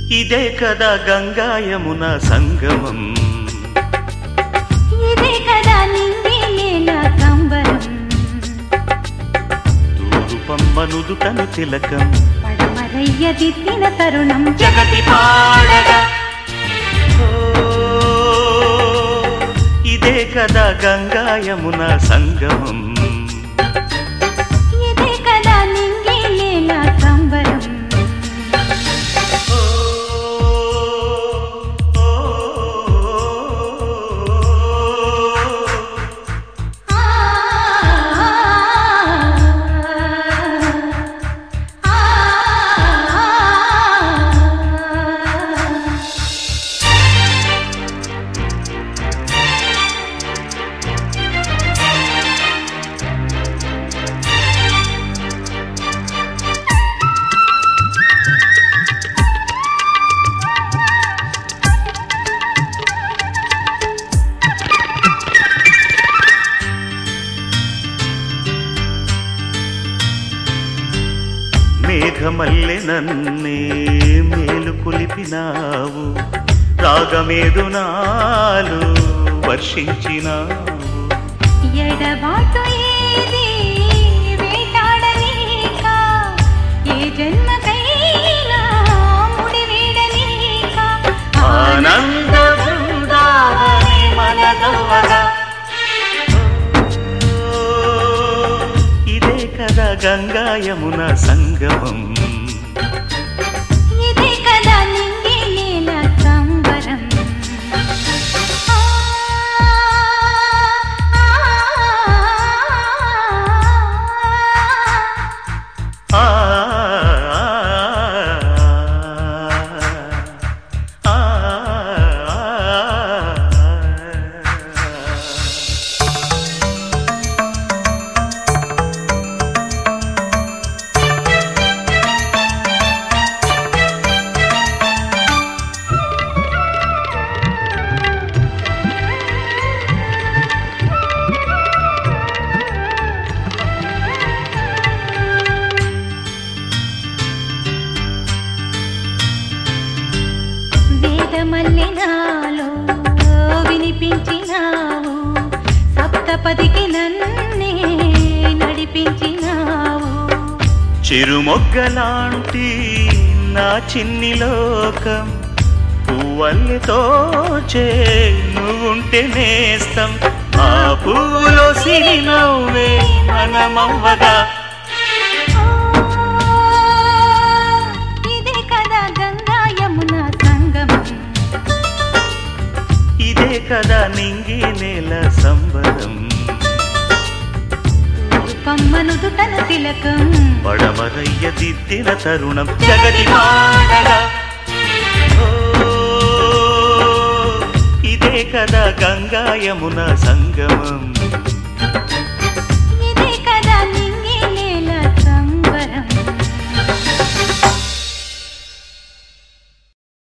ఇదే కదా గంగాయమున సంగమం ఇదే కదా నింగి నేల సంబరం తూరుపమ్మనుదుటను తిలకం పడమరయ్య దిద్దిన తరుణం జగతి పాడగా ఓ, ఇదే కదా గంగాయమున సంగమం ఇదే కదా నింగి నేల సంబరం ఓ, ఓ, ఆ, ఆ, ఆ. మేఘమల్లె నన్నే మేలు కులిపినావు రాగమేదు నాలు వర్షించినావు ఎడబాటు ఏది వేటాడనీక ఏ జన్మకైనా ముడివేడనీక ఆనంద బృందావని మనదవ్వగా ఓ, ఇదే కదా గంగాయమున సంగమం ఇదే కదా నింగి నేల సంబరం ఆ, ఆ, ఆ ఆ, ఆ. వేదమల్లె నాలో వినిపించినావు సప్తపదికి నన్నే నడిపించినావు చిరుమొగ్గలాంటి నా చిన్ని లోకం పువ్వల్లెతో చే నువ్వుంటే నేస్తం ఆ పూలో సిరి నవ్వే మనమవ్వగా ఇదే కదా గంగా యమున సంగమం ఇదే కదా నింగి నేల సంబరం కమ్మనుదు తన తిలకం పడమరయ్య దిద్దిన తరుణం జగతి పాడగా ఓ, ఇదే కదా గంగాయమున సంగమం